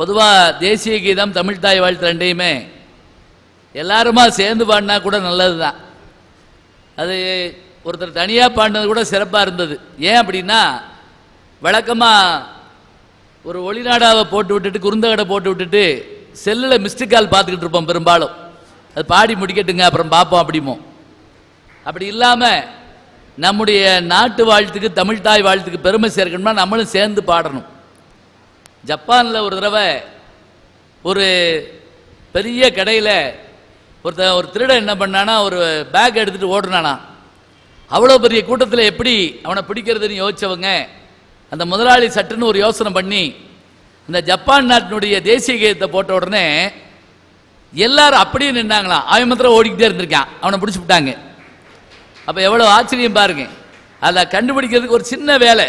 பொதுவாக தேசிய கீதம் தமிழ் தாய் வாழ்த்து ரெண்டையுமே எல்லாருமா சேர்ந்து பாடினா கூட நல்லது தான் அது ஒருத்தர் தனியாக பாடினது கூட சிறப்பாக இருந்தது ஏன் அப்படின்னா வழக்கமாக ஒரு ஒளிநாடாவை போட்டு விட்டுட்டு குறுந்தகடை போட்டு விட்டுட்டு செல்லில் மிஸ்டு கால் பார்த்துக்கிட்டு இருப்போம் பெரும்பாலும் அது பாடி முடிக்கட்டுங்க அப்புறம் பார்ப்போம் அப்படிமோ அப்படி இல்லாமல் நம்முடைய நாட்டு வாழ்த்துக்கு தமிழ் தாய் வாழ்த்துக்கு பெருமை சேர்க்கணும்னா நம்மளும் சேர்ந்து பாடணும் ஜப்பானில் ஒரு தடவை ஒரு பெரிய கடையில் ஒருத்தன் ஒரு திருடன் என்ன பண்ணானா ஒரு பேக் எடுத்துகிட்டு ஓடுனானா அவ்வளோ பெரிய கூட்டத்தில் எப்படி அவனை பிடிக்கிறதுன்னு யோசிச்சவங்க அந்த முதலாளி சட்டுன்னு ஒரு யோசனை பண்ணி இந்த ஜப்பான் நாட்டினுடைய தேசிய கீதத்தை போட்ட உடனே எல்லாரும் அப்படியே நின்னாங்களாம் அவன் மாத்திரம் ஓடிக்கிட்டே இருந்திருக்கான் அவனை பிடிச்சி விட்டாங்க அப்போ எவ்வளோ ஆச்சரியம் பாருங்க அதை கண்டுபிடிக்கிறதுக்கு ஒரு சின்ன வேலை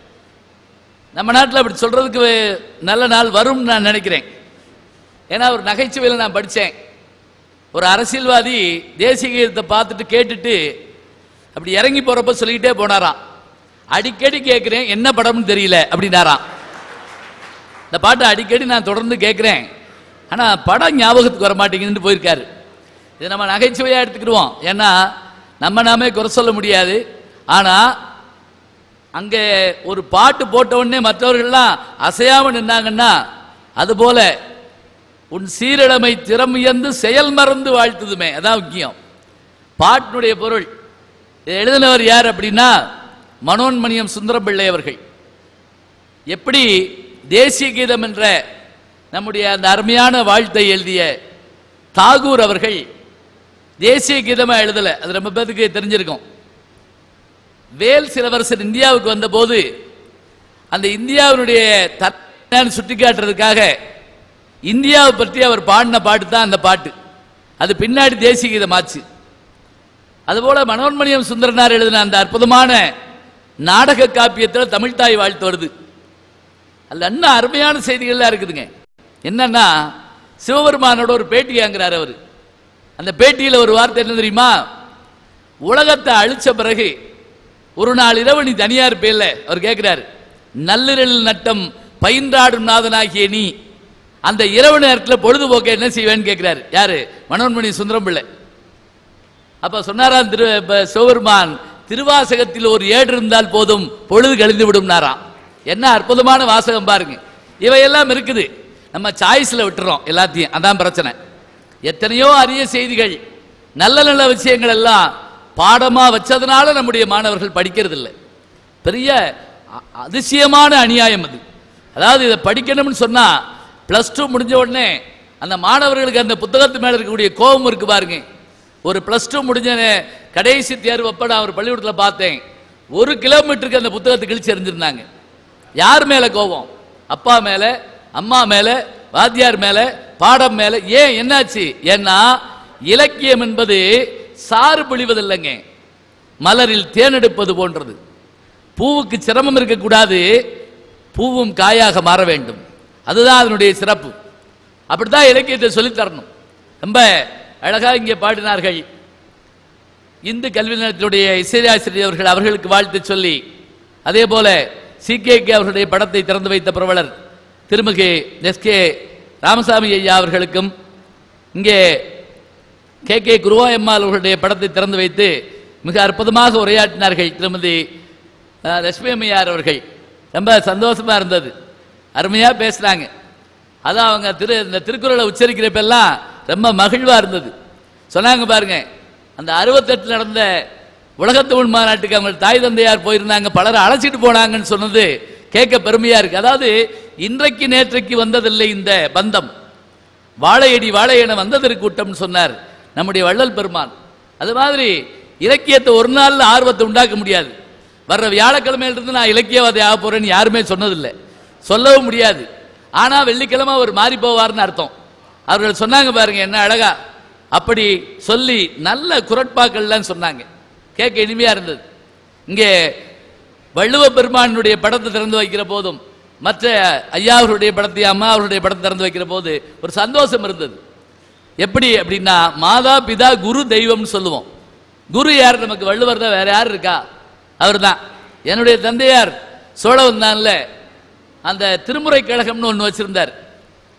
நம்ம நாட்டில் அப்படி சொல்றதுக்கு நல்ல நாள் வரும்னு நான் நினைக்கிறேன் ஏன்னா ஒரு நகைச்சுவையில் நான் படித்தேன் ஒரு அரசியல்வாதி தேசிய கீதத்தை பார்த்துட்டு கேட்டுட்டு அப்படி இறங்கி போறப்ப சொல்லிக்கிட்டே போனாராம் அடிக்கடி கேட்குறேன் என்ன படம்னு தெரியல அப்படின்னாராம் இந்த பாட்டை அடிக்கடி நான் தொடர்ந்து கேட்குறேன் ஆனால் படம் ஞாபகத்துக்கு வர மாட்டேங்குதுன்னு போயிருக்காரு இது நம்ம நகைச்சுவையாக எடுத்துக்கிடுவோம் ஏன்னா நம்ம நாமே குறை சொல்ல முடியாது ஆனால் அங்கே ஒரு பாட்டு போட்ட உடனே மற்றவர்கள்லாம் அசையாம நின்னாங்கன்னா அதுபோல உன் சீரிழமை திறமுயர்ந்து செயல் மறந்து வாழ்த்துதுமே அதான் முக்கியம் பாட்டினுடைய பொருள் இதை எழுதினவர் யார் அப்படின்னா மனோன்மணியம் சுந்தரம் பிள்ளை அவர்கள் எப்படி தேசிய கீதம் என்ற நம்முடைய அந்த அருமையான வாழ்த்தை எழுதிய தாகூர் அவர்கள் தேசிய கீதமாக எழுதலை அது ரொம்ப பேருக்கு தெரிஞ்சிருக்கும் வேல் சிலவரசர் இந்தியாவுக்கு வந்தபோது அந்த இந்தியாவினுடைய தன்னை சுட்டி காட்டுறதுக்காக இந்தியாவை பற்றி அவர் பாடின பாட்டு தான் அந்த பாட்டு அது பின்னாடி தேசிய கீதம் ஆச்சு அதுபோல மனோன்மணியம் சுந்தரனார் எழுதின அந்த அற்புதமான நாடக காப்பியத்தில் தமிழ்தாய் வாழ்த்து வருது அதில் இன்னும் அருமையான செய்திகள்லாம் இருக்குதுங்க என்னன்னா சிவபெருமானோட ஒரு பேட்டி வாங்குறாரு அவர் அந்த பேட்டியில் ஒரு வார்த்தை என்ன தெரியுமா உலகத்தை அழிச்ச பிறகு ஒரு நாள் இரவு நீ தனியா இருப்பேல்ல அவர் கேட்கிறாரு நள்ளிரல் நட்டம் பயின்றாடும் நாதனாகிய நீ அந்த இரவு நேரத்தில் பொழுதுபோக்க என்ன செய்வேன்னு கேட்கிறாரு யாரு மனோன்மணி சுந்தரம் பிள்ளை அப்ப சொன்னாராம் திரு இப்ப சிவபெருமான் திருவாசகத்தில் ஒரு ஏடு இருந்தால் போதும் பொழுது கழிந்து விடும்னாராம் என்ன அற்புதமான வாசகம் பாருங்க இவையெல்லாம் இருக்குது நம்ம சாய்ஸ்ல விட்டுறோம் எல்லாத்தையும் அதான் பிரச்சனை எத்தனையோ அரிய செய்திகள் நல்ல நல்ல விஷயங்கள் எல்லாம் பாடமா வச்சதுனால நம்முடைய மாணவர்கள் படிக்கிறது இல்லை பெரிய அ- அதிசயமான அநியாயம் அது அதாவது இதை படிக்கணும்னு சொன்னா பிளஸ் டூ முடிஞ்ச உடனே அந்த மாணவர்களுக்கு அந்த புத்தகத்து மேல இருக்கக்கூடிய கோபம் இருக்கு பாருங்க ஒரு பிளஸ் டூ முடிஞ்ச நே- கடைசி தேர்வு அப்ப நான் ஒரு பள்ளிக்கூடத்தில் பார்த்தேன் ஒரு கிலோமீட்டருக்கு அந்த புத்தகத்தை கிழிச்சு எறிஞ்சிருந்தாங்க யார் மேல கோபம் அப்பா மேல அம்மா மேல வாத்தியார் மேல பாடம் மேல ஏன் என்னாச்சு ஏன்னா இலக்கியம் என்பது சாறு பொழிவதில்லைங்க மலரில் தேனெடுப்பது போன்றது பூவுக்கு சிரமம் இருக்கக்கூடாது பூவும் காயாக மாற வேண்டும் அதுதான் அதனுடைய சிறப்பு அப்படித்தான் இலக்கியத்தை சொல்லித் தரணும் ரொம்ப அழகா இங்கே பாடினார்கள் இந்து கல்வி நிலையத்தினுடைய இசையாசிரியர் அவர்கள் அவர்களுக்கு வாழ்த்து சொல்லி அதே போல சிகேகே அவர்களுடைய படத்தை திறந்து வைத்த பிரபலர் திருமிகு எஸ்கே ராமசாமி ஐயா அவர்களுக்கும் இங்கே கே கே குருவாயம்மாள் அவர்களுடைய படத்தை திறந்து வைத்து மிக அற்புதமாக உரையாற்றினார்கள் திருமதி அஹ், லட்சுமி அம்மையார் அவர்கள் ரொம்ப சந்தோஷமா இருந்தது அருமையா பேசுனாங்க அதான் அவங்க திரு இந்த திருக்குறளை உச்சரிக்கிறப்பெல்லாம் ரொம்ப மகிழ்வா இருந்தது சொன்னாங்க பாருங்க அந்த அறுபத்தெட்டு நடந்த உலகத்தமிழ் மாநாட்டுக்கு அவங்க தாய் தந்தையார் போயிருந்தாங்க பலரை அழைச்சிட்டு போனாங்கன்னு சொன்னது கேட்க பெருமையா இருக்கு அதாவது இன்றைக்கு நேற்றைக்கு வந்ததில்லை இந்த பந்தம் வாழையடி வாழையென வந்ததற்கூட்டம்னு சொன்னார் நம்முடைய வள்ளல் பெருமான் அது மாதிரி இலக்கியத்தை ஒரு நாள்ல ஆர்வத்தை உண்டாக்க முடியாது வர்ற வியாழக்கிழமையிலிருந்து நான் இலக்கியவாதி ஆக போறேன்னு யாருமே சொன்னதில்லை சொல்லவும் முடியாது ஆனா வெள்ளிக்கிழமை அவர் மாறி போவார்னு அர்த்தம் அவர்கள் சொன்னாங்க பாருங்க என்ன அழகா அப்படி சொல்லி நல்ல குரட்பாக்கள்லாம் சொன்னாங்க கேட்க இனிமையா இருந்தது இங்கே வள்ளுவ பெருமானுடைய படத்தை திறந்து வைக்கிற போதும் மற்ற ஐயா அவர்களுடைய படத்தை அம்மா அவருடைய படத்தை திறந்து வைக்கிற போது ஒரு சந்தோஷம் இருந்தது எப்படி அப்படின்னா மாதா பிதா குரு தெய்வம்னு சொல்லுவோம் குரு யார் நமக்கு வள்ளுவர் தான் வேற யார் இருக்கா அவர்தான் என்னுடைய தந்தையார் சோழவன் தான்ல அந்த திருமுறை கழகம்னு ஒன்று வச்சிருந்தார்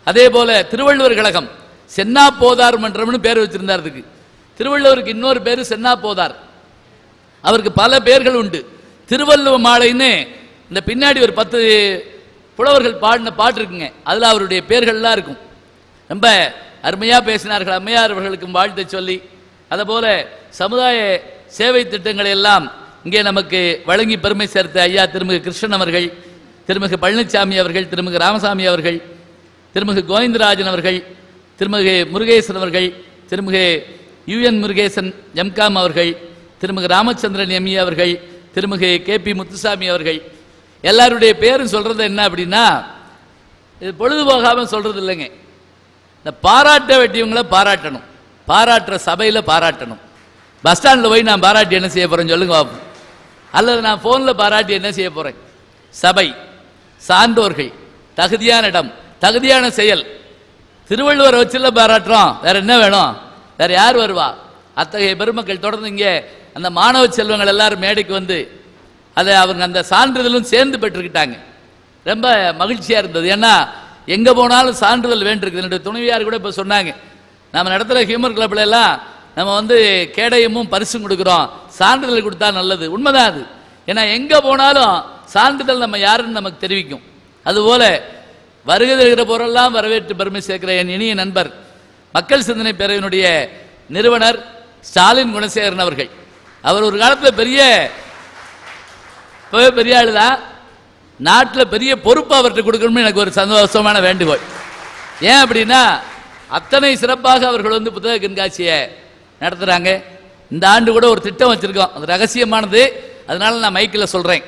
அதே போல திருவள்ளுவர் கழகம் சென்னா போதார் மன்றம்னு பேர் வச்சிருந்தார் அதுக்கு திருவள்ளுவருக்கு இன்னொரு பேரு சென்னா போதார் அவருக்கு பல பேர்கள் உண்டு திருவள்ளுவ மாலைன்னு இந்த பின்னாடி ஒரு பத்து புலவர்கள் பாடின பாட்டு இருக்குங்க அதில் அவருடைய பேர்கள்லாம் இருக்கும் ரொம்ப அருமையாக பேசினார்கள் அம்மையார் அவர்களுக்கும் வாழ்த்தை சொல்லி அதுபோல சமுதாய சேவை திட்டங்களை எல்லாம் இங்கே நமக்கு வழங்கி பெருமை சேர்த்த ஐயா திருமிகு கிருஷ்ணன் அவர்கள் திருமிகு பழனிசாமி அவர்கள் திருமிகு ராமசாமி அவர்கள் திருமிகு கோவிந்தராஜன் அவர்கள் திருமிகு முருகேசன் அவர்கள் திருமிகு யுஎன் முருகேசன் எம்காம் அவர்கள் திருமிகு ராமச்சந்திரன் எம்இ அவர்கள் திருமிகு கே பி முத்துசாமி அவர்கள் எல்லாருடைய பேரும் சொல்றது என்ன அப்படின்னா இது பொழுதுபோகாம சொல்றது இல்லைங்க இந்த பாராட்ட வேண்டியவங்கள பாராட்டணும் பாராட்டுற சபையில் பாராட்டணும் பஸ் ஸ்டாண்டில் போய் நான் பாராட்டி என்ன செய்ய போறேன்னு சொல்லுங்க பாப்போம் அல்லது நான் ஃபோனில் பாராட்டி என்ன செய்ய போறேன் சபை சான்றோர்கள் தகுதியான இடம் தகுதியான செயல் திருவள்ளுவரை வச்சுல பாராட்டுறோம் வேற என்ன வேணும் வேற யார் வருவா அத்தகைய பெருமக்கள் தொடர்ந்து இங்கே அந்த மாணவ செல்வங்கள் எல்லாரும் மேடைக்கு வந்து அதை அவங்க அந்த சான்றிதழும் சேர்ந்து பெற்றுக்கிட்டாங்க ரொம்ப மகிழ்ச்சியா இருந்தது ஏன்னா எங்க போனாலும் சான்றிதழ் வேண்டியிருக்கு என்னுடைய துணைவியார் கூட இப்ப சொன்னாங்க நம்ம நடத்துகிற ஹியூமர் கிளப்ல எல்லாம் நம்ம வந்து கேடயமும் பரிசும் கொடுக்குறோம் சான்றிதழ் கொடுத்தா நல்லது உண்மைதான் அது ஏன்னா எங்க போனாலும் சான்றிதழ் நம்ம யாருன்னு நமக்கு தெரிவிக்கும் அதுபோல வருகை தருகிற போரெல்லாம் வரவேற்று பெருமை சேர்க்கிற என் இனிய நண்பர் மக்கள் சிந்தனை பேரவையினுடைய நிறுவனர் ஸ்டாலின் குணசேகரன் அவர்கள் அவர் ஒரு காலத்துல பெரிய இப்பவே பெரிய ஆளுதான் நாட்டில் பெரிய பொறுப்பு அவர்கிட்ட கொடுக்கணும்னு எனக்கு ஒரு சந்தோஷமான வேண்டுகோள் ஏன் அப்படின்னா அத்தனை சிறப்பாக அவர்கள் வந்து புத்தக கண்காட்சியை நடத்துறாங்க இந்த ஆண்டு கூட ஒரு திட்டம் வச்சிருக்கோம் அது ரகசியமானது அதனால நான் மைக்கில் சொல்றேன்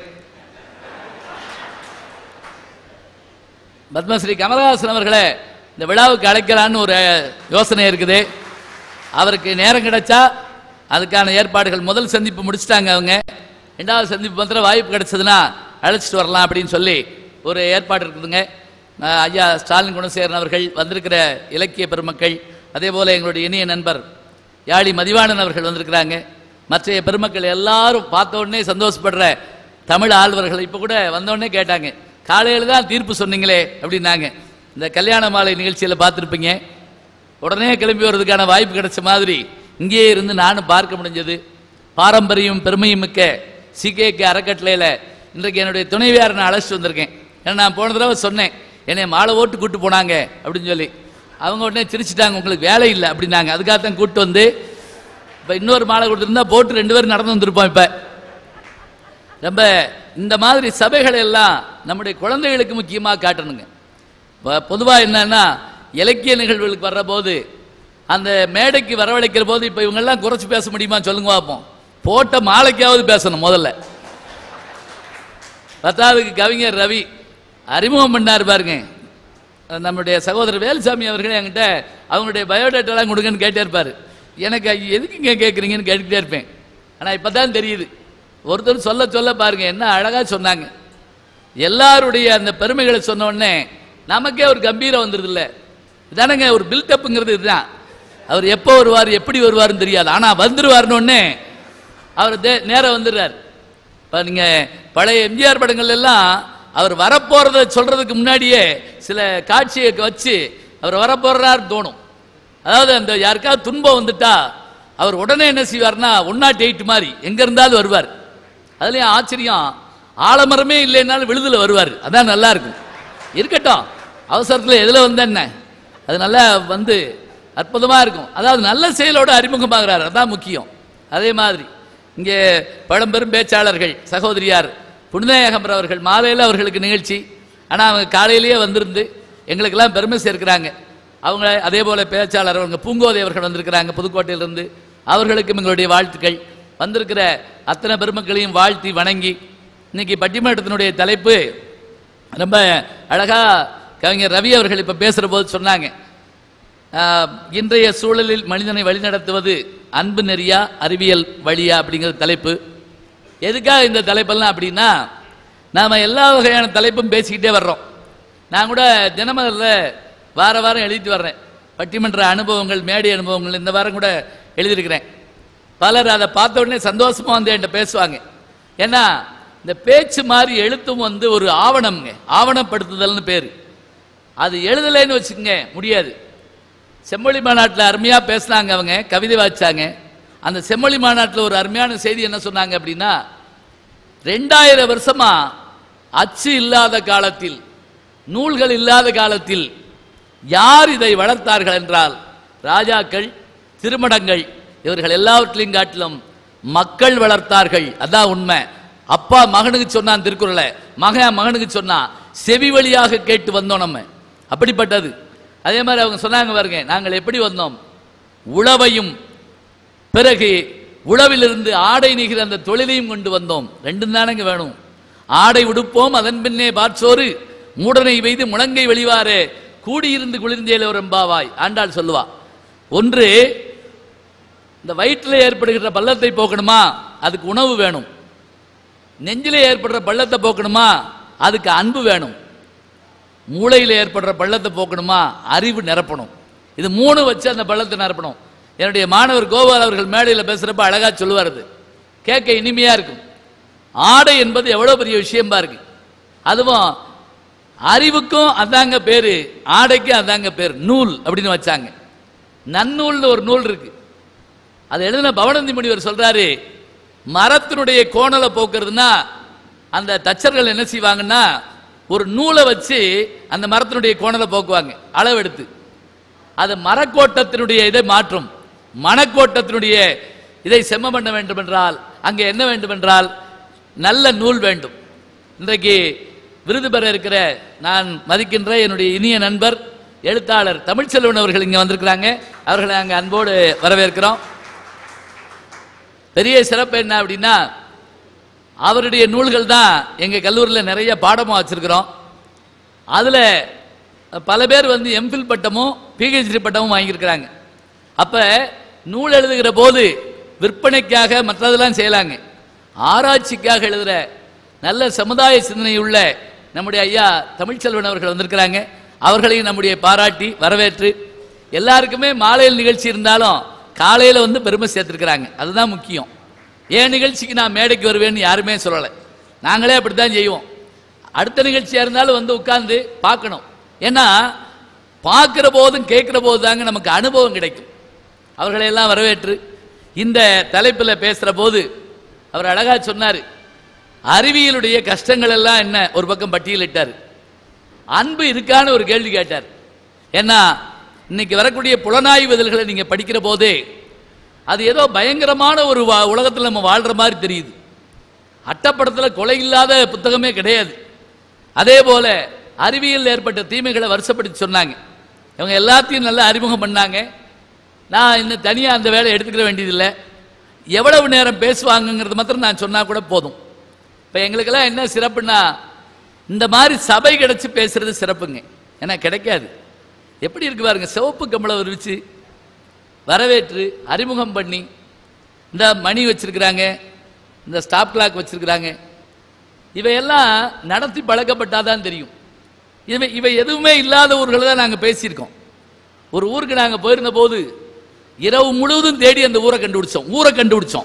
பத்மஸ்ரீ கமலஹாசன் அவர்களை இந்த விழாவுக்கு அழைக்கலான்னு ஒரு யோசனை இருக்குது அவருக்கு நேரம் கிடைச்சா அதுக்கான ஏற்பாடுகள் முதல் சந்திப்பு முடிச்சிட்டாங்க அவங்க ரெண்டாவது சந்திப்பு மாத்திரம் வாய்ப்பு கிடைச்சதுன்னா அழைச்சிட்டு வரலாம் அப்படின்னு சொல்லி ஒரு ஏற்பாடு இருக்குதுங்க அஹ் ஐயா ஸ்டாலின் குணசேகரன் அவர்கள் வந்திருக்கிற இலக்கிய பெருமக்கள் அதே போல எங்களுடைய இனிய நண்பர் யாழி மதிவாணன் அவர்கள் வந்திருக்கிறாங்க மற்ற பெருமக்கள் எல்லாரும் பார்த்த உடனே சந்தோஷப்படுற தமிழ் ஆழ்வர்கள் இப்போ கூட வந்த உடனே கேட்டாங்க காலையில் தான் தீர்ப்பு சொன்னீங்களே அப்படின்னாங்க இந்த கல்யாண மாலை நிகழ்ச்சியில் பார்த்துருப்பீங்க உடனே கிளம்பி வர்றதுக்கான வாய்ப்பு கிடைச்ச மாதிரி இங்கேயே இருந்து நானும் பார்க்க முடிஞ்சது பாரம்பரியம் பெருமையும் மிக்க சிகேக்கு அறக்கட்டளையில் இன்றைக்கு என்னுடைய துணைவியாரை நான் அழைச்சிட்டு வந்திருக்கேன் ஏன்னா நான் போன தடவை சொன்னேன் என்னை மாலை ஓட்டு கூட்டு போனாங்க அப்படின்னு சொல்லி அவங்க உடனே சிரிச்சிட்டாங்க உங்களுக்கு வேலை இல்லை அப்படின்னாங்க அதுக்காகத்தான் கூட்டு வந்து இப்போ இன்னொரு மாலை கொடுத்துருந்தா போட்டு ரெண்டு பேரும் நடந்து வந்திருப்போம் இப்போ ரொம்ப இந்த மாதிரி சபைகள் எல்லாம் நம்முடைய குழந்தைகளுக்கு முக்கியமாக காட்டணுங்க பொதுவாக என்னன்னா இலக்கிய நிகழ்வுகளுக்கு வர்ற போது அந்த மேடைக்கு வரவழைக்கிற போது இப்போ இவங்கெல்லாம் குறைச்சி பேச முடியுமா சொல்லுங்க பார்ப்போம் போட்ட மாலைக்காவது பேசணும் முதல்ல பத்தாவதுக்கு கவிஞர் ரவி அறிமுகம் பண்ணார் பாருங்க நம்முடைய சகோதரர் வேலுசாமி அவர்கள் என்கிட்ட அவங்களுடைய பயோடேட்டாலாம் கொடுங்கன்னு கேட்டே இருப்பார் எனக்கு ஐய, எதுக்குங்க கேட்குறீங்கன்னு கேட்டுக்கிட்டே இருப்பேன் ஆனால் இப்போ தான் தெரியுது ஒருத்தர் சொல்ல சொல்ல பாருங்க என்ன அழகாக சொன்னாங்க எல்லாருடைய அந்த பெருமைகளை சொன்ன உடனே நமக்கே ஒரு கம்பீரம் வந்துருது இல்ல இதானங்க ஒரு பில்டப்புங்கிறது இதுதான் அவர் எப்போ வருவார் எப்படி வருவாருன்னு தெரியாது ஆனால் வந்துருவாருன்னு உடனே அவர் தே- நேரா வந்துடுறார் இப்போ நீங்கள் பழைய எம்ஜிஆர் படங்கள் எல்லாம் அவர் வரப்போறத சொல்றதுக்கு முன்னாடியே சில காட்சியை வச்சு அவர் வரப்போறாரு தோணும் அதாவது அந்த யாருக்காவது துன்பம் வந்துட்டா அவர் உடனே என்ன செய்வார்னா ஒன் நாட் எயிட் மாதிரி எங்க இருந்தாலும் வருவார் அதுலயும் ஆச்சரியம் ஆலமரமே இல்லைன்னாலும் விழுதுல வருவார் அதான் நல்லா இருக்கும் இருக்கட்டும் அவசரத்தில் எதுல வந்த என்ன அது நல்லா வந்து அற்புதமா இருக்கும் அதாவது நல்ல செயலோட அறிமுகமாகிறார் அதான் முக்கியம் அதே மாதிரி இங்கே பழம்பெரும் பேச்சாளர்கள் சகோதரியார் புனிதேகம்பர் அவர்கள் மாலையில் அவர்களுக்கு நிகழ்ச்சி ஆனால் அவங்க காலையிலேயே வந்திருந்து எங்களுக்கெல்லாம் பெருமை சேர்க்கிறாங்க அவங்க அதே போல பேச்சாளர் அவங்க பூங்கோதை அவர்கள் வந்திருக்கிறாங்க புதுக்கோட்டையிலிருந்து அவர்களுக்கும் எங்களுடைய வாழ்த்துக்கள் வந்திருக்கிற அத்தனை பெருமக்களையும் வாழ்த்தி வணங்கி இன்னைக்கு பட்டிமன்றத்தினுடைய தலைப்பு ரொம்ப அழகா கவிஞர் ரவி அவர்கள் இப்ப பேசுற போது சொன்னாங்க ஆஹ், இன்றைய சூழலில் மனிதனை வழிநடத்துவது அன்பு நெறியா அறிவியல் வழியா அப்படிங்கிற தலைப்பு எதுக்காக இந்த தலைப்பெல்லாம் அப்படின்னா நாம எல்லா வகையான தலைப்பும் பேசிக்கிட்டே வர்றோம் நான் கூட தினமலரில் வார வாரம் எழுதிட்டு வர்றேன் பட்டிமன்ற அனுபவங்கள் மேடை அனுபவங்கள் இந்த வாரம் கூட எழுதியிருக்கிறேன் பலர் அதை பார்த்த உடனே சந்தோஷமா வந்து என்கிட்ட பேசுவாங்க ஏன்னா இந்த பேச்சு மாதிரி எழுத்தும் வந்து ஒரு ஆவணம்ங்க ஆவணப்படுத்துதல்னு பேர் அது எழுதலைன்னு வச்சுக்கோங்க முடியாது செம்மொழி மாநாட்டில் அருமையாக பேசுனாங்க அவங்க கவிதை வாச்சாங்க அந்த செம்மொழி மாநாட்டில் ஒரு அருமையான செய்தி என்ன சொன்னாங்க அப்படின்னா ரெண்டாயிரம் வருஷமா அச்சு இல்லாத காலத்தில் நூல்கள் இல்லாத காலத்தில் யார் இதை வளர்த்தார்கள் என்றால் ராஜாக்கள் திருமணங்கள் இவர்கள் எல்லாவற்றிலையும் காட்டிலும் மக்கள் வளர்த்தார்கள் அதான் உண்மை அப்பா மகனுக்கு சொன்னான் திருக்குறளை மகன் மகனுக்கு சொன்னான் செவி வழியாக கேட்டு வந்தோம் நம்ம அப்படிப்பட்டது அதே மாதிரி அவங்க சொன்னாங்க பாருங்க நாங்கள் எப்படி வந்தோம் உழவையும் பிறகு உழவிலிருந்து ஆடை நெய்கிற அந்த தொழிலையும் கொண்டு வந்தோம் ரெண்டும் தானங்க வேணும் ஆடை உடுப்போம் அதன் பின்னே பாற்சோறு மூடனை வைத்து முழங்கை வெளிவாரே கூடியிருந்து குளிர்ந்தேல ஒரு எம்பாவாய் ஆண்டாள் சொல்லுவா ஒன்று இந்த வயிற்றில் ஏற்படுகிற பள்ளத்தை போக்கணுமா அதுக்கு உணவு வேணும் நெஞ்சிலே ஏற்படுற பள்ளத்தை போக்கணுமா அதுக்கு அன்பு வேணும் மூளையில் ஏற்படுற பள்ளத்தை போக்கணுமா அறிவு நிரப்பணும் இது மூணு வச்சு அந்த பள்ளத்தை நிரப்பணும் என்னுடைய மாணவர் கோபால் அவர்கள் மேடையில் பேசுகிறப்ப அழகா சொல்லுவார் அது கேட்க இனிமையா இருக்கும் ஆடை என்பது எவ்வளோ பெரிய விஷயம் பாருங்க அதுவும் அறிவுக்கும் அதாங்க பேரு ஆடைக்கும் அதாங்க பேர் நூல் அப்படின்னு வச்சாங்க நன்னூல்னு ஒரு நூல் இருக்கு அதை எழுதின பவனந்தி முனிவர் சொல்றாரு மரத்தினுடைய கோணலை போக்குறதுன்னா அந்த தச்சர்கள் என்ன செய்வாங்கன்னா ஒரு நூலை வச்சு அந்த மரத்தினுடைய கோணலை போக்குவாங்க அளவெடுத்து அது மரக்கோட்டத்தினுடைய இதை மாற்றும் மணக்கோட்டத்தினுடைய இதை செம்ம பண்ண வேண்டும் என்றால் அங்கே என்ன வேண்டும் என்றால் நல்ல நூல் வேண்டும் இன்றைக்கு விருது பெற இருக்கிற நான் மதிக்கின்ற என்னுடைய இனிய நண்பர் எழுத்தாளர் தமிழ்ச்செல்வன் அவர்கள் இங்கே வந்திருக்கிறாங்க அவர்களை அங்கே அன்போடு வரவேற்கிறோம் பெரிய சிறப்பு என்ன அப்படின்னா அவருடைய நூல்கள் தான் எங்கள் கல்லூரியில் நிறைய பாடமாக வச்சுருக்கிறோம் அதில் பல பேர் வந்து எம்ஃபில் பட்டமும் பிஹெச்டி பட்டமும் வாங்கியிருக்கிறாங்க அப்போ நூல் எழுதுகிற போது விற்பனைக்காக மற்றதெல்லாம் செய்யலாங்க ஆராய்ச்சிக்காக எழுதுகிற நல்ல சமுதாய சிந்தனை உள்ள நம்முடைய ஐயா தமிழ்ச்செல்வன் அவர்கள் வந்திருக்கிறாங்க அவர்களையும் நம்முடைய பாராட்டி வரவேற்று எல்லாருக்குமே மாலையில் நிகழ்ச்சி இருந்தாலும் காலையில் வந்து பெருமை சேர்த்துருக்கிறாங்க அதுதான் முக்கியம் என் நிகழ்ச்சிக்கு நான் மேடைக்கு வருவேன்னு யாருமே சொல்லலை நாங்களே அப்படி தான் செய்வோம் அடுத்த நிகழ்ச்சியாக இருந்தாலும் வந்து உட்கார்ந்து பார்க்கணும் ஏன்னா பார்க்குற போதும் கேட்குற போது தாங்க நமக்கு அனுபவம் கிடைக்கும் அவர்களையெல்லாம் வரவேற்று இந்த தலைப்பில் பேசுகிற போது அவர் அழகா சொன்னார் அறிவியலுடைய கஷ்டங்கள் எல்லாம் என்ன ஒரு பக்கம் பட்டியலிட்டார் அன்பு இருக்கான்னு ஒரு கேள்வி கேட்டார் ஏன்னா இன்னைக்கு வரக்கூடிய புலனாய்வு இதழ்களை நீங்க படிக்கிற போதே அது ஏதோ பயங்கரமான ஒரு வா- உலகத்துல நம்ம வாழ்ற மாதிரி தெரியுது அட்டப்படத்தில் கொலை இல்லாத புத்தகமே கிடையாது அதே போல அறிவியல் ஏற்பட்ட தீமைகளை வருஷப்படுத்தி சொன்னாங்க இவங்க எல்லாத்தையும் நல்லா அறிமுகம் பண்ணாங்க நான் இன்னும் தனியாக அந்த வேலையை எடுத்துக்கிற வேண்டியதில்லை எவ்வளவு நேரம் பேசுவாங்கங்கிறது மாத்திரம் நான் சொன்னா கூட போதும் இப்போ எங்களுக்கெல்லாம் என்ன சிறப்புன்னா இந்த மாதிரி சபை கிடைச்சு பேசுறது சிறப்புங்க ஏன்னா கிடைக்காது எப்படி இருக்கு பாருங்க சிவப்பு கம்பளை விரிச்சு வரவேற்று அறிமுகம் பண்ணி இந்த மணி வச்சிருக்கிறாங்க இந்த ஸ்டாப் கிளாக் வச்சிருக்கிறாங்க இவையெல்லாம் நடத்தி பழக்கப்பட்டாதான் தெரியும் இவை இவை எதுவுமே இல்லாத ஊர்களை தான் நாங்கள் பேசியிருக்கோம் ஒரு ஊருக்கு நாங்கள் போயிருந்த போது இரவு முழுவதும் தேடி அந்த ஊரை கண்டுபிடிச்சோம் ஊரை கண்டுபிடிச்சோம்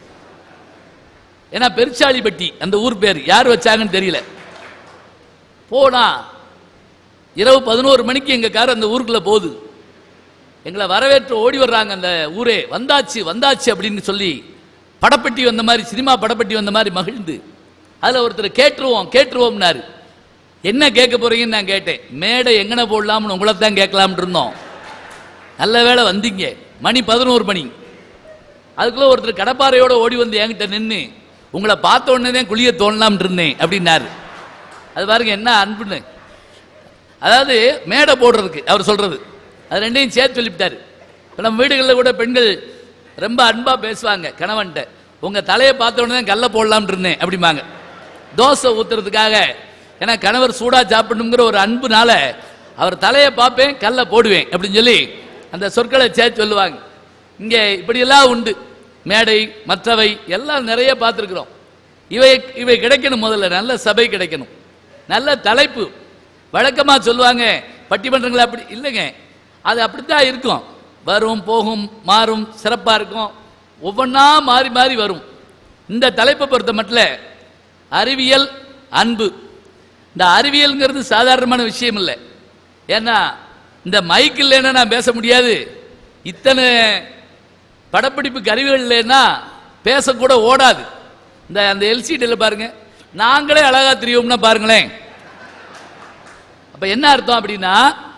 ஏன்னா பெருச்சாளிப்பட்டி அந்த ஊர் பேர் யார் வச்சாங்கன்னு தெரியல போனா இரவு பதினோரு மணிக்கு எங்க கார் அந்த ஊருக்குள்ள போகுது எங்களை வரவேற்று ஓடி வர்றாங்க அந்த ஊரே வந்தாச்சு வந்தாச்சு அப்படின்னு சொல்லி படப்பெட்டி வந்த மாதிரி சினிமா படப்பெட்டி வந்த மாதிரி மகிழ்ந்து அதில் ஒருத்தர் கேட்டுருவோம் கேட்டுருவோம்னாரு என்ன கேட்க போறீங்கன்னு நான் கேட்டேன் மேடை எங்கன போடலாம்னு உங்களை தான் கேட்கலாம்னு இருந்தோம் நல்ல வேளை வந்தீங்க மணி பதினோரு மணி அதுக்குள்ள ஒருத்தர் கடப்பாறையோட ஓடி வந்து என்கிட்ட நின்று உங்களை பார்த்த உடனே தான் குளிய தோணலாம்னு இருந்தேன் அப்படின்னாரு அது பாருங்க என்ன அன்புன்னு அதாவது மேடை போடுறதுக்கு அவர் சொல்றது அது ரெண்டையும் சேர்த்து சொல்லிவிட்டாரு இப்போ நம்ம வீடுகளில் கூட பெண்கள் ரொம்ப அன்பா பேசுவாங்க கணவன்கிட்ட உங்க தலையை பார்த்த உடனே தான் கல்ல போடலாம்னு இருந்தேன் அப்படிம்பாங்க தோசை ஊத்துறதுக்காக ஏன்னா கணவர் சூடா சாப்பிடணுங்கிற ஒரு அன்புனால அவர் தலையை பார்ப்பேன் கல்ல போடுவேன் அப்படின்னு சொல்லி அந்த சொற்களை சேர்த்து சொல்லுவாங்க இங்கே இப்படியெல்லாம் உண்டு மேடை மற்றவை எல்லாம் நிறைய பார்த்துருக்குறோம் இவை இவை கிடைக்கணும் முதல்ல நல்ல சபை கிடைக்கணும் நல்ல தலைப்பு வழக்கமாக சொல்லுவாங்க பட்டிமன்றங்கள் அப்படி இல்லைங்க அது அப்படித்தான் இருக்கும் வரும் போகும் மாறும் சிறப்பாக இருக்கும் ஒவ்வொன்றா மாறி மாறி வரும் இந்த தலைப்பை பொறுத்த மட்டும் அறிவியல் அன்பு இந்த அறிவியல்ங்கிறது சாதாரணமான விஷயம் இல்லை ஏன்னா இந்த மைக் இல்லைன்னா நான் பேச முடியாது இத்தனை படப்பிடிப்பு கருவிகள் இல்லைன்னா பேசக்கூட ஓடாது இந்த அந்த எல்சிடியில் பாருங்க நாங்களே அழகா தெரியும்னா பாருங்களேன் அப்ப என்ன அர்த்தம் அப்படின்னா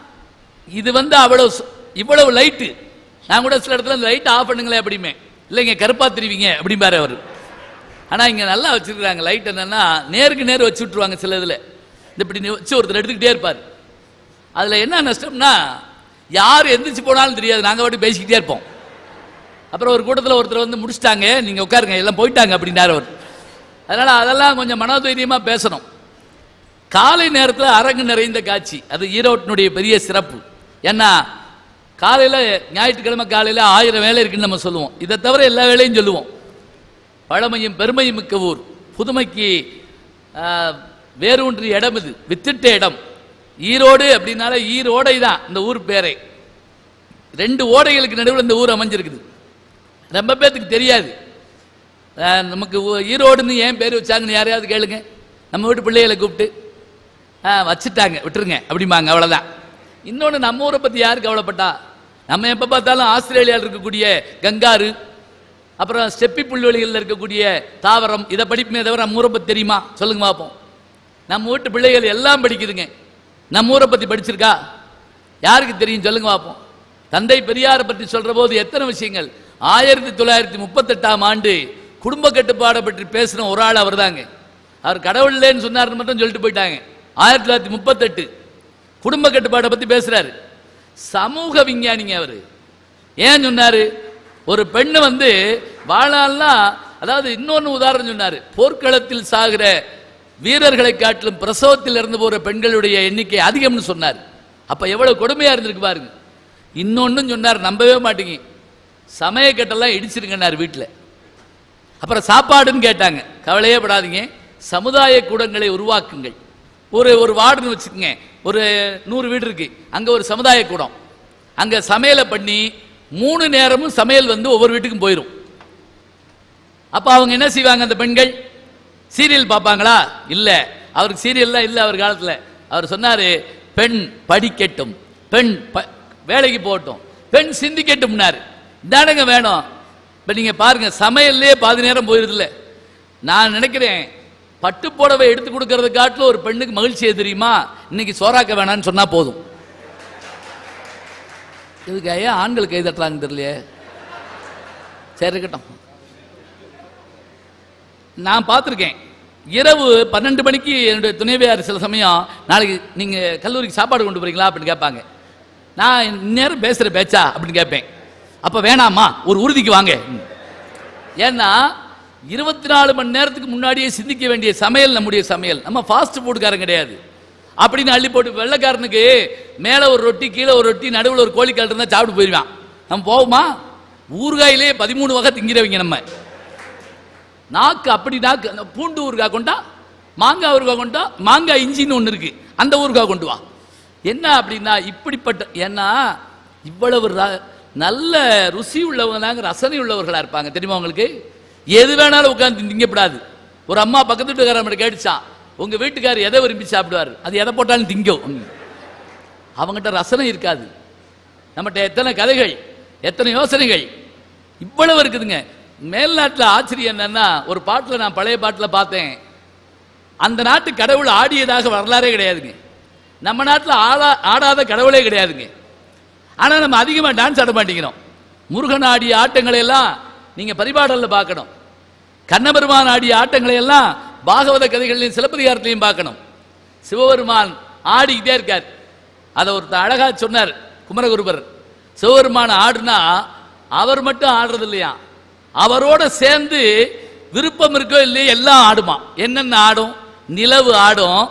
இது வந்து அவ்வளவு சு- இவ்வளவு லைட்டு நான் கூட சில இடத்துல லைட் ஆஃப் பண்ணுங்களேன் அப்படிமே இல்லைங்க கருப்பா தெரிவிங்க அப்படிம்பாரு அவர் ஆனா இங்க நல்லா வச்சிருக்காங்க லைட் என்னன்னா நேருக்கு நேர் வச்சு விட்டுருவாங்க சில இதுல இந்த இப்படி நி- வச்சு ஒருத்தர் எடுத்துக்கிட்டே இருப்பார் அதுல என்ன நஷ்டம்னா யார் எந்திரிச்சு போனாலும் தெரியாது நாங்க பாட்டு பேசிக்கிட்டே இருப்போம் அப்புறம் ஒரு கூட்டத்தில் ஒருத்தர் வந்து முடிச்சிட்டாங்க நீங்க உட்காருங்க எல்லாம் போயிட்டாங்க அப்படின்னாரு அவர் அதனால அதெல்லாம் கொஞ்சம் மனோதைரியமா பேசணும் காலை நேரத்தில் அரங்கு நிறைந்த காட்சி அது ஈரோட்டினுடைய பெரிய சிறப்பு ஏன்னா காலையில் ஞாயிற்றுக்கிழமை காலையில் ஆயிரம் வேலை இருக்குன்னு நம்ம சொல்லுவோம் இதை தவிர எல்லா வேலையும் சொல்லுவோம் பழமையும் பெருமையும் மிக்க ஊர் புதுமைக்கு ஆ, வேரூன்றிய இடம் இது வித்திட்ட இடம் ஈரோடு அப்படின்னால ஈரோடை தான் இந்த ஊர் பேரே ரெண்டு ஓடைகளுக்கு நடுவில் இந்த ஊர் அமைஞ்சிருக்குது ரொம்ப பேத்துக்கு தெரியாது அஹ் நமக்கு ஊ- ஈரோடுன்னு ஏன் பேர் வச்சாங்கன்னு யாரையாவது கேளுங்க நம்ம வீட்டு பிள்ளைகளை கூப்பிட்டு ஆ வச்சுட்டாங்க விட்டுருங்க அப்படிம்பாங்க அவ்வளோதான் இன்னொன்று நம்ம ஊரை பற்றி யார் கவலைப்பட்டா நம்ம எப்போ பார்த்தாலும் ஆஸ்திரேலியாவில் இருக்கக்கூடிய கங்காரு அப்புறம் ஸ்டெப்பி புல்வெளிகளில் இருக்கக்கூடிய தாவரம் இதை படிப்புமே தவிர நம்ம ஊரை பற்றி தெரியுமா சொல்லுங்க பார்ப்போம் நம்ம வீட்டு பிள்ளைகள் எல்லாம் படிக்குதுங்க நம்ம ஊரை பற்றி படிச்சிருக்கா யாருக்கு தெரியும் சொல்லுங்க பார்ப்போம் தந்தை பெரியாரை பற்றி சொல்ற போது எத்தனை விஷயங்கள் ஆயிரத்தி தொள்ளாயிரத்தி முப்பத்தெட்டாம் ஆண்டு குடும்ப கட்டுப்பாடை பற்றி பேசின ஒரு ஆள் அவர்தாங்க அவர் கடவுள் இல்லைன்னு சொன்னார்னு மட்டும் சொல்லிட்டு போயிட்டாங்க ஆயிரத்தி தொள்ளாயிரத்தி முப்பத்தெட்டு குடும்ப கட்டுப்பாடை பத்தி பேசுறாரு சமூக விஞ்ஞானிங்க அவரு ஏன் சொன்னாரு ஒரு பெண்ணு வந்து வாழ்நாள்னா அதாவது இன்னொன்னு உதாரணம் சொன்னாரு போர்க்களத்தில் சாகிற வீரர்களை காட்டிலும் பிரசவத்தில் இறந்து போற பெண்களுடைய எண்ணிக்கை அதிகம்னு சொன்னார் அப்ப எவ்வளவு கொடுமையா இருந்திருக்கு பாருங்க இன்னொன்னும் சொன்னார் நம்பவே மாட்டீங்க சமயக்கட்டெல்லாம் இடிச்சிருங்கன்னார் வீட்டில் அப்புறம் சாப்பாடுன்னு கேட்டாங்க கவலையே படாதீங்க சமுதாய கூடங்களை உருவாக்குங்கள் ஒரு ஒரு வார்டுன்னு வச்சுக்கோங்க ஒரு நூறு வீடு இருக்கு அங்க ஒரு சமுதாய கூடம் அங்க சமையலை பண்ணி மூணு நேரமும் சமையல் வந்து ஒவ்வொரு வீட்டுக்கும் போயிடும் அப்ப அவங்க என்ன செய்வாங்க அந்த பெண்கள் சீரியல் பார்ப்பாங்களா இல்ல அவருக்கு சீரியல்லாம் இல்ல அவர் காலத்துல அவர் சொன்னாரு பெண் படிக்கட்டும் பெண் ப- வேலைக்கு போகட்டும் பெண் சிந்திக்கட்டும்னாரு இதானங்க வேணும் இப்ப நீங்க பாருங்க சமையல்லே பாதி நேரம் போயிருதுல்ல நான் நினைக்கிறேன் பட்டு புடவை எடுத்து கொடுக்கறத காட்டிலும் ஒரு பெண்ணுக்கு மகிழ்ச்சி எது தெரியுமா இன்னைக்கு சோறாக்க வேணாம்னு சொன்னா போதும் இதுக்கு ஐயா ஆண்கள் கை தட்டுறாங்க தெரியலையே சரி இருக்கட்டும் நான் பார்த்துருக்கேன் இரவு பன்னெண்டு மணிக்கு என்னுடைய துணைவியார் சில சமயம் நாளைக்கு நீங்க கல்லூரிக்கு சாப்பாடு கொண்டு போறீங்களா அப்படின்னு கேட்பாங்க நான் இந்நேரம் பேசுற பேச்சா அப்படின்னு கேட்பேன் அப்ப வேணாமா ஒரு உறுதிக்கு வாங்க ஏன்னா இருபத்தி நாலு மணி நேரத்துக்கு முன்னாடியே சிந்திக்க வேண்டிய சமையல் நம்முடைய சமையல் நம்ம ஃபாஸ்ட் ஃபுட்காரன் கிடையாது அப்படின்னு அள்ளி போட்டு வெள்ளைக்காரனுக்கு மேலே ஒரு ரொட்டி கீழே ஒரு ரொட்டி நடுவில் ஒரு கோழிக்கால் இருந்தால் சாப்பிட்டு போயிடுவான் நம்ம போவோமா ஊறுகாயிலே பதிமூணு வகை திங்கிறவங்க நம்ம நாக்கு அப்படி நாக்கு அந்த பூண்டு ஊறுகாய் கொண்டா மாங்காய் ஊறுகாய் கொண்டா மாங்காய் இஞ்சின்னு ஒன்று இருக்கு அந்த ஊறுகாய் கொண்டு வா என்ன அப்படின்னா இப்படிப்பட்ட ஏன்னா இவ்வளவு ர- நல்ல ருசி உள்ளவங்க தாங்க ரசனை உள்ளவர்களா இருப்பாங்க தெரியுமா உங்களுக்கு எது வேணாலும் உட்கார்ந்து திங்கப்படாது ஒரு அம்மா பக்கத்து வீட்டுக்காரன் கேட்டுச்சான் உங்க வீட்டுக்காரர் எதை விரும்பி சாப்பிடுவார் அது எதை போட்டாலும் திங்கும் அவங்ககிட்ட ரசனை இருக்காது நம்மகிட்ட எத்தனை கதைகள் எத்தனை யோசனைகள் இவ்வளவு இருக்குதுங்க மேல்நாட்டில் ஆச்சரியம் என்னன்னா ஒரு பாட்டில் நான் பழைய பாட்டில் பார்த்தேன் அந்த நாட்டு கடவுள் ஆடியதாக வரலாறே கிடையாதுங்க நம்ம நாட்டில் ஆடா ஆடாத கடவுளே கிடையாதுங்க ஆனால் நம்ம அதிகமாக டான்ஸ் ஆட மாட்டேங்கிறோம் முருகன் ஆடிய ஆட்டங்களை எல்லாம் நீங்கள் பரிபாடலில் பார்க்கணும் கண்ணபெருமான் ஆடிய ஆட்டங்களை எல்லாம் பாகவத கதைகளையும் சிலப்பதிகாரத்திலையும் பார்க்கணும் சிவபெருமான் ஆடிக்கிட்டே இருக்கார் அதை ஒருத்தர் அழகா சொன்னார் குமரகுருபர் சிவபெருமான் ஆடுனா அவர் மட்டும் ஆடுறது இல்லையா அவரோட சேர்ந்து விருப்பம் இருக்கோ இல்லையோ எல்லாம் ஆடுமா என்னென்ன ஆடும் நிலவு ஆடும்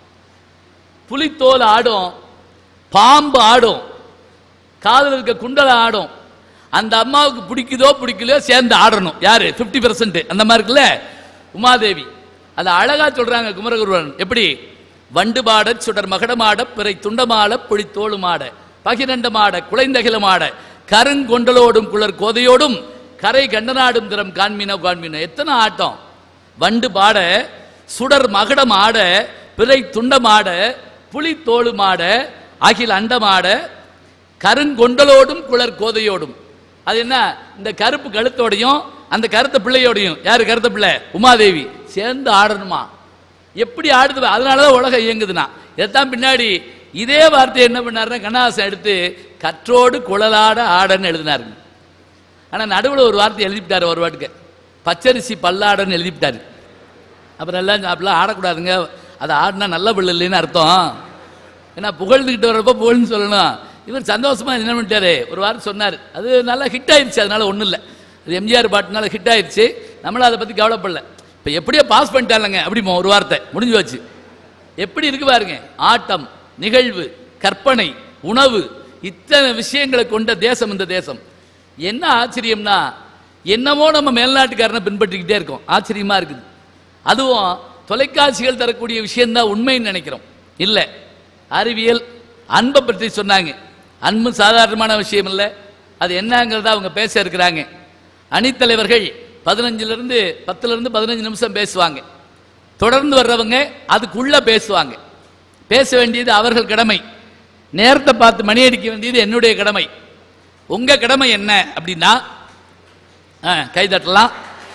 புலித்தோல் ஆடும் பாம்பு ஆடும் காதில் இருக்க குண்டலை ஆடும் அந்த அம்மாவுக்கு பிடிக்குதோ பிடிக்கலையோ சேர்ந்து ஆடணும் யாரு 50% பெர்சன்ட் அந்த மாதிரி இருக்குல்ல உமாதேவி அதை அழகா சொல்றாங்க குமரகுருவன் எப்படி வண்டு பாட சுடர் மகடமாட பிறை துண்டமாட பொழி தோளுமாட பகிரண்டமாட குலைந்தகிலமாட கருங்கொண்டலோடும் குளர் கோதையோடும் கரை கண்டனாடும் திறம் காண்மீனோ காண்மீனோ எத்தனை ஆட்டம் வண்டு பாட சுடர் மகடம் ஆட பிறை துண்டமாட புலி தோளுமாட அகில் அண்டமாட கருங்கொண்டலோடும் குளர் கோதையோடும் அது என்ன இந்த கருப்பு கழுத்தோடையும் அந்த கருத்த பிள்ளையோடையும் யாரு கருத்த பிள்ளை உமாதேவி சேர்ந்து ஆடணுமா எப்படி ஆடுது அதனாலதான் உலகம் இயங்குதுன்னா இதைத்தான் பின்னாடி இதே வார்த்தை என்ன பண்ணாருன்னா கண்ணாசன் எடுத்து கற்றோடு குழலாட ஆடன்னு எழுதினாருங்க ஆனா நடுவுல ஒரு வார்த்தை எழுதிவிட்டாரு ஒரு வாட்டுக்கு பச்சரிசி பல்லாடன்னு எழுதிவிட்டாரு அப்புறம் எல்லாம் அப்படிலாம் ஆடக்கூடாதுங்க அது ஆடினா நல்ல பிள்ளை இல்லைன்னு அர்த்தம் ஏன்னா புகழ்ந்துக்கிட்டு வர்றப்ப புகழ்னு சொல்லணும் இவர் சந்தோஷமா என்ன பண்ணிட்டாரு ஒரு வாரம் சொன்னார் அது நல்லா ஹிட் ஆயிடுச்சு அதனால ஒன்றும் இல்லை அது எம்ஜிஆர் பாட்டுனால ஹிட் ஆயிடுச்சு நம்மளும் அதை பற்றி கவலைப்படல இப்போ எப்படியோ பாஸ் பண்ணிட்டாருலங்க அப்படிமோ ஒரு வார்த்தை முடிஞ்சு வச்சு எப்படி இருக்கு பாருங்க ஆட்டம் நிகழ்வு கற்பனை உணவு இத்தனை விஷயங்களை கொண்ட தேசம் இந்த தேசம் என்ன ஆச்சரியம்னா என்னமோ நம்ம மேல்நாட்டுக்காரனை பின்பற்றிக்கிட்டே இருக்கோம் ஆச்சரியமா இருக்குது அதுவும் தொலைக்காட்சிகள் தரக்கூடிய விஷயம்தான் உண்மைன்னு நினைக்கிறோம் இல்லை அறிவியல் அன்பை பற்றி சொன்னாங்க அன்பு சாதாரணமான விஷயம் இல்லை அது என்னங்கிறத அவங்க பேச இருக்கிறாங்க அணித்தலைவர்கள் பதினஞ்சுல இருந்து பத்துல இருந்து பதினஞ்சு நிமிஷம் பேசுவாங்க தொடர்ந்து வர்றவங்க அதுக்குள்ள பேசுவாங்க பேச வேண்டியது அவர்கள் கடமை நேரத்தை பார்த்து மணி அடிக்க வேண்டியது என்னுடைய கடமை உங்க கடமை என்ன அப்படின்னா ஆ, கை தட்டலாம்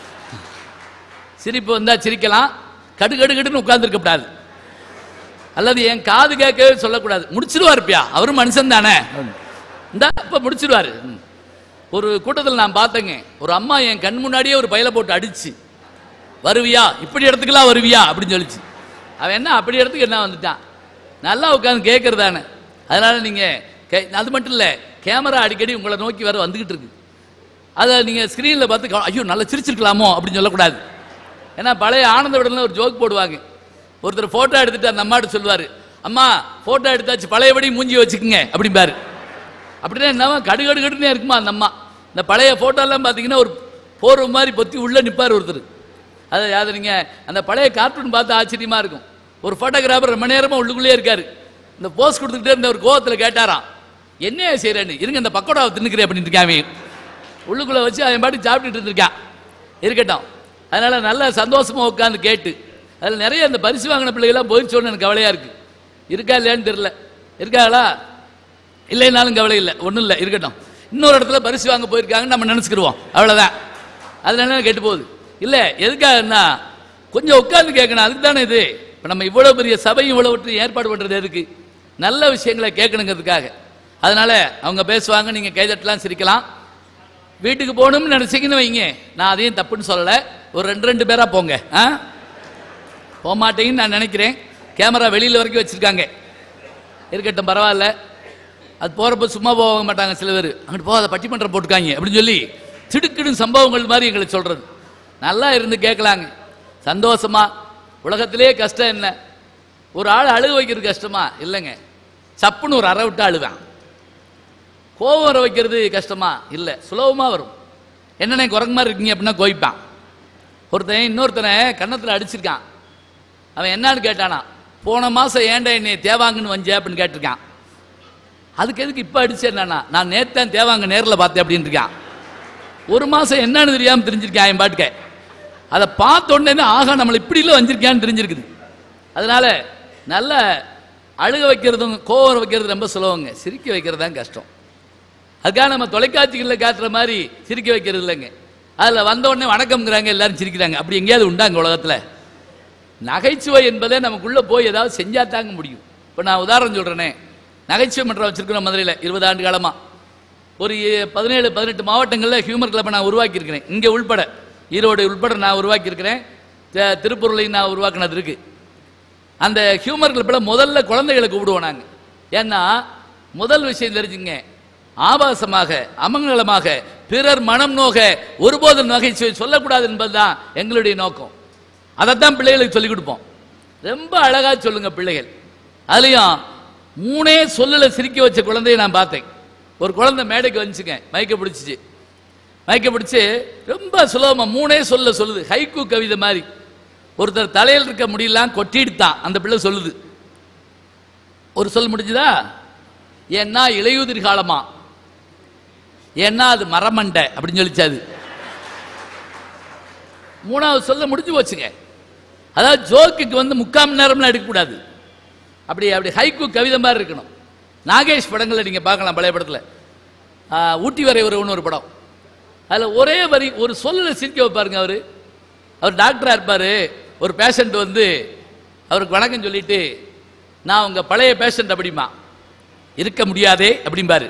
சிரிப்பு வந்தா சிரிக்கலாம் கடு கடு கடுன்னு உட்கார்ந்துருக்க கூடாது அல்லது என் காது கேட்கவே சொல்லக்கூடாது முடிச்சிருவார் பியா அவரும் மனுஷன் தானே இந்த இப்ப முடிச்சிருவாரு ம். ஒரு கூட்டத்தில் நான் பார்த்தேங்க ஒரு அம்மா என் கண் முன்னாடியே ஒரு பையில போட்டு அடிச்சு வருவியா இப்படி இடத்துக்குலாம் வருவியா அப்படின்னு சொல்லிச்சு அவன் என்ன அப்படி இடத்துக்கு என்ன வந்துட்டான் நல்லா உட்காந்து கேட்கறதானே அதனால நீங்க கே- அது மட்டும் இல்ல கேமரா அடிக்கடி உங்களை நோக்கி வர வந்துகிட்டு இருக்கு அதை நீங்க ஸ்கிரீன்ல பார்த்து கவ- ஐயோ நல்லா சிரிச்சிருக்கலாமோ அப்படின்னு சொல்லக்கூடாது ஏன்னா பழைய ஆனந்த விடல ஒரு ஜோக் போடுவாங்க ஒருத்தர் போட்டோ எடுத்துட்டு அந்த அம்மாட்ட சொல்லுவாரு அம்மா போட்டோ எடுத்தாச்சு பழையபடி மூஞ்சி வச்சுக்குங்க அப்படிம்பாரு அப்படின்னா என்னவா கடு கடு கடுனே இருக்குமா அந்த அம்மா இந்த பழைய போட்டோலாம் பார்த்தீங்கன்னா ஒரு போர்வை மாதிரி பொத்தி உள்ள நிப்பார் ஒருத்தர் அதை அதை நீங்க அந்த பழைய கார்ட்டூன் பார்த்து ஆச்சரியமா இருக்கும் ஒரு போட்டோகிராஃபர் ரொம்ப நேரமா உள்ளுக்குள்ளே இருக்காரு இந்த போஸ் கொடுத்துக்கிட்டே இருந்த ஒரு கோவத்தில் கேட்டாராம் என்ன செய்யறேன்னு இருங்க இந்த பக்கோடாவை தின்னுக்கிறேன் அப்படின்னு இருக்கான் அவன். உள்ளுக்குள்ள வச்சு அவன் பாட்டு சாப்பிட்டுட்டு இருந்திருக்கான் இருக்கட்டும் அதனால நல்லா சந்தோஷமா உட்காந்து கேட்டு அதில் நிறைய அந்த பரிசு வாங்கின பிள்ளைகள்லாம் போயிடுச்சோன்னு எனக்கு கவலையா இருக்கு இருக்கா இல்லையான்னு தெரியல இருக்காங்களா இல்லைனாலும் கவலை இல்லை ஒன்றும் இல்லை இருக்கட்டும் இன்னொரு இடத்துல பரிசு வாங்க போயிருக்காங்கன்னு நம்ம நினச்சிக்கிடுவோம் அவ்வளோதான் அதனால கெட்டு போகுது இல்லை எதுக்காகன்னா கொஞ்சம் உட்கார்ந்து கேட்கணும் அதுக்கு தானே இது இப்போ நம்ம இவ்வளோ பெரிய சபை இவ்வளவு ஏற்பாடு பண்ணுறது எதுக்கு நல்ல விஷயங்களை கேட்கணுங்கிறதுக்காக அதனால அவங்க பேசுவாங்க நீங்கள் கைதட்டலாம் சிரிக்கலாம் வீட்டுக்கு போகணும்னு நினச்சிங்கன்னு வைங்க நான் அதையும் தப்புன்னு சொல்லலை ஒரு ரெண்டு ரெண்டு பேராக போங்க ஆ போக மாட்டேங்கன்னு நான் நினைக்கிறேன் கேமரா வெளியில் வரைக்கும் வச்சுருக்காங்க இருக்கட்டும் பரவாயில்ல அது போகிறப்ப சும்மா போக மாட்டாங்க சில பேர் அங்கிட்டு போகாத பட்டிமன்றம் போட்டுக்காங்க அப்படின்னு சொல்லி திடுக்கிடும் சம்பவங்கள் மாதிரி எங்களுக்கு சொல்கிறது நல்லா இருந்து கேட்கலாங்க சந்தோஷமா உலகத்திலே கஷ்டம் என்ன ஒரு ஆள் அழுக வைக்கிறது கஷ்டமா இல்லைங்க சப்புன்னு ஒரு அரை விட்டு அழுவேன் கோவம் வர வைக்கிறது கஷ்டமா இல்லை சுலபமாக வரும் என்னண்ணே குரங்கு மாதிரி இருக்கீங்க அப்படின்னா கோய்ப்பான் ஒருத்தன் இன்னொருத்தனை கன்னத்தில் அடிச்சிருக்கான் அவன் என்னன்னு கேட்டானா போன மாசம் ஏன்டா என்னை தேவாங்கன்னு வஞ்ச அப்படின்னு கேட்டிருக்கான் அதுக்கு எதுக்கு இப்போ அடிச்சேன்னா நான் நேத்தான் தேவாங்க நேரில் பார்த்தேன் அப்படின்னு இருக்கான் ஒரு மாசம் என்னன்னு தெரியாம தெரிஞ்சிருக்கேன் என் பாட்டுக்க அதை பார்த்த உடனே ஆகா நம்மளை இப்படி இல்லை வஞ்சிருக்கான்னு தெரிஞ்சிருக்குது அதனால நல்ல அழுக வைக்கிறதும் கோவம் வைக்கிறது ரொம்ப சுலபங்க சிரிக்க வைக்கிறது தான் கஷ்டம் அதுக்காக நம்ம தொலைக்காட்சிகளில் காட்டுற மாதிரி சிரிக்க வைக்கிறது இல்லைங்க அதில் வந்த உடனே வணக்கம்ங்கிறாங்க எல்லாரும் சிரிக்கிறாங்க அப்படி எங்கேயாவது உண்டாங்க உலகத்தில் நகைச்சுவை என்பதே நமக்குள்ளே போய் ஏதாவது செஞ்சா தாங்க முடியும் இப்போ நான் உதாரணம் சொல்கிறேனே நகைச்சுவை மன்றம் வச்சிருக்கிறோம் மதுரையில் இருபது ஆண்டு காலமாக ஒரு எ- பதினேழு பதினெட்டு மாவட்டங்களில் ஹியூமர் கிளப்பை நான் உருவாக்கியிருக்கிறேன் இங்கே உள்பட ஈரோடு உள்பட நான் உருவாக்கியிருக்கிறேன் த- திருப்பூர்லையும் நான் உருவாக்கினது இருக்கு அந்த ஹியூமர் கிளப்பில் முதல்ல குழந்தைகளை கூப்பிடுவோம் நாங்கள் ஏன்னா முதல் விஷயம் தெரிஞ்சுங்க ஆபாசமாக அமங்கலமாக பிறர் மனம் நோக ஒருபோதும் நகைச்சுவை சொல்லக்கூடாது என்பதுதான் எங்களுடைய நோக்கம் அதைத்தான் பிள்ளைகளுக்கு சொல்லிக் கொடுப்போம் ரொம்ப அழகா சொல்லுங்க பிள்ளைகள் அதுலயும் மூணே சொல்லல சிரிக்க வச்ச குழந்தையை நான் பார்த்தேன் ஒரு குழந்தை மேடைக்கு வந்துச்சுங்க மயக்க பிடிச்சிச்சு மயக்க பிடிச்சு ரொம்ப சுலபமா மூணே சொல்ல சொல்லுது ஹைக்கூ கவிதை மாதிரி ஒருத்தர் தலையில் இருக்க முடியலாம் கொட்டிடுத்தான் அந்த பிள்ளை சொல்லுது ஒரு சொல் முடிஞ்சுதா ஏன்னா இலையுதிர் காலமா ஏன்னா அது மரமண்டை அப்படின்னு சொல்லிச்சு அது மூணாவது சொல்ல முடிஞ்சு போச்சுங்க அதாவது ஜோக்குக்கு வந்து முக்கால் மணி நேரம்லாம் எடுக்கக்கூடாது அப்படி அப்படி ஹைக்கூ கவிதை மாதிரி இருக்கணும் நாகேஷ் படங்களை நீங்க பார்க்கலாம் பழைய படத்துல ஆ, ஊட்டி வரை ஒருவன் ஒரு படம் அதுல ஒரே வரி ஒரு சொல்லுல சிரிக்க வைப்பாருங்க அவரு அவர் டாக்டரா இருப்பாரு ஒரு பேஷண்ட் வந்து அவருக்கு வணக்கம் சொல்லிட்டு நான் உங்க பழைய பேஷண்ட் அப்படிமா இருக்க முடியாதே அப்படிம்பாரு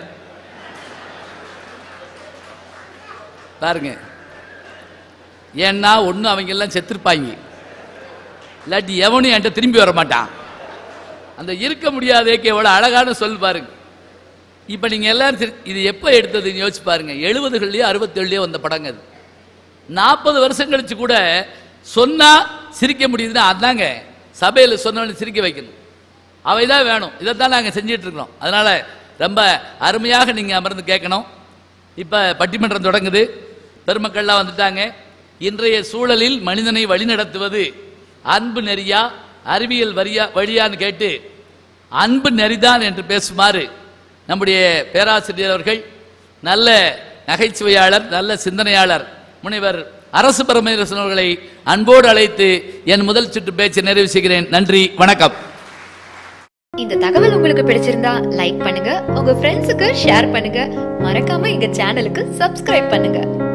பாருங்க ஏன்னா ஒண்ணு அவங்க எல்லாம் செத்துருப்பாங்க இல்லாட்டி எவனும் என்கிட்ட திரும்பி வர மாட்டான் அந்த இருக்க முடியாதேக்கு எவ்வளவு அழகான சொல் பாருங்க இப்ப நீங்க எல்லாரும் சிரி- இது எப்ப எடுத்ததுன்னு யோசிச்சு பாருங்க எழுபதுகள்லயோ அறுபத்தேழுலயோ வந்த படங்க அது நாற்பது வருஷம் கழிச்சு கூட சொன்னா சிரிக்க முடியுதுன்னா அதாங்க சபையில் சொன்னவனை சிரிக்க வைக்கணும் அவைதான் வேணும் இதைத்தான் நாங்க செஞ்சிட்டு இருக்கிறோம் அதனால ரொம்ப அருமையாக நீங்க அமர்ந்து கேட்கணும் இப்ப பட்டிமன்றம் தொடங்குது பெருமக்கள்லாம் வந்துட்டாங்க இன்றைய சூழலில் மனிதனை வழிநடத்துவது அன்பு நெறியா அறிவியல் வரியா வழியான்னு கேட்டு அன்பு நெறிதான் என்று பேசுமாறு நம்முடைய பேராசிரியர் அவர்கள் நல்ல நகைச்சுவையாளர் நல்ல சிந்தனையாளர் முனைவர் அரசு பரமேஸ்வரன் அவர்களை அன்போடு அழைத்து என் முதல் சுற்று பேச்சை நிறைவு செய்கிறேன் நன்றி வணக்கம் இந்த தகவல் உங்களுக்கு பிடிச்சிருந்தா லைக் பண்ணுங்க உங்க ஃப்ரெண்ட்ஸுக்கு ஷேர் பண்ணுங்க மறக்காம எங்க சேனலுக்கு சப்ஸ்கிரைப் பண்ணுங்க